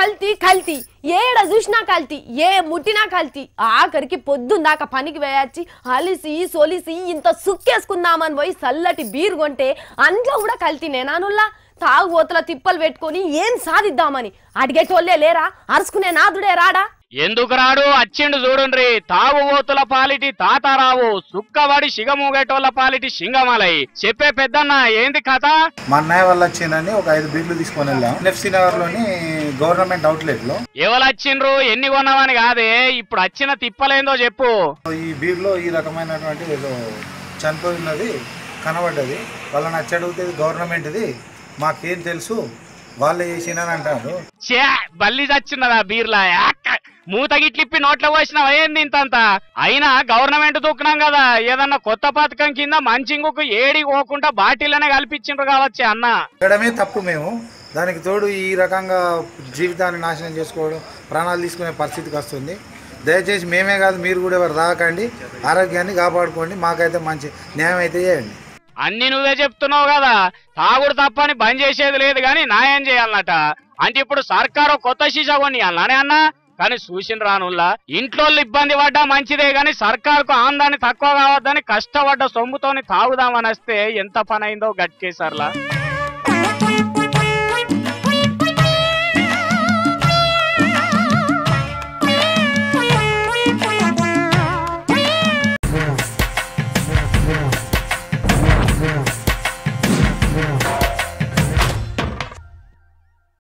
కల్తీ కల్తీ ఏడ చూసినా కల్తీ ఏ ముట్టినా కల్తీ ఆఖరికి పొద్దుందాక పనికి వేయచ్చి అలిసి సొలిసి ఇంత సుక్కేసుకుందామని పోయి చల్లటి బీరు కొంటే అంట్లో కూడా కల్తీ నేనానుల్లా తాగుబోతుల తిప్పలు పెట్టుకొని ఏం సాధిద్దామని అడిగేటోళ్ళే లేరా అరుచుకునే నాదుడే రాడా ఎందుకు రాడు అచ్చిండు చూడుండ్రి తాగుబోతుల పాలిటి తాతారావు సుక్కబడి సిగమూగేటోళ్ళ పాలిటి సింగమలై చెప్పే పెద్దన్న ఏంది కథ మా అన్నయ్య వల్ల వచ్చిందని ఒక ఐదు బీట్లు తీసుకొని వెళ్ళాం ఎన్ఎఫ్సి నగర్ లోని గవర్నమెంట్ అవుట్లెట్ లో ఎవరు వచ్చిండ్రు ఎన్ని కొన్నామని కాదే ఇప్పుడు వచ్చిన తిప్పలేందో చెప్పు ఈ బీర్లో ఈ రకమైనటువంటి ఏదో చనిపోయినది కనబడ్డది వాళ్ళని వచ్చి అడిగితే ఇది గవర్నమెంట్ది మాకేం తెలుసు వాళ్ళే చేసినని అంటారు చే బల్లి చచ్చిన్నదా బీర్లా యాక్. మూత గిట్లిప్పి నోట్లో పోసిన ఏంది ఇంతంత అయినా గవర్నమెంట్ దూకున్నాం కదా ఏదన్నా కొత్త పథకం కింద మంచింగుకు ఏడి పోకుండా బాటిల్లోనే కల్పించిండ్రు కావచ్చే అన్న ఎక్కడమే తప్పు మేము దానికి తోడు ఈ రకంగా జీవితాన్ని నాశనం చేసుకోవడం ప్రాణాలు తీసుకునే పరిస్థితికి వస్తుంది దయచేసి మేమే కాదు మీరు కూడా ఎవరు రాకండి ఆరోగ్యాన్ని కాపాడుకోండి మాకైతే మంచి న్యాయం అయితే చేయండి అన్ని నువ్వే చెప్తున్నావు కదా తాగుడు తప్పని బంద్ చేసేది లేదు కానీ న్యాయం చేయాలన్నట అంటే ఇప్పుడు సర్కారు కొత్త శిష కొని అన్నానే అన్న కానీ చూసిన రానుల్లా ఇంట్లో ఇబ్బంది పడ్డా మంచిదే గాని సర్కారుకు ఆందాన్ని తక్కువ కావద్దని కష్టపడ్డ సొమ్ముతోని తాగుదామని వస్తే ఎంత పని అయిందో గట్కేసర్లా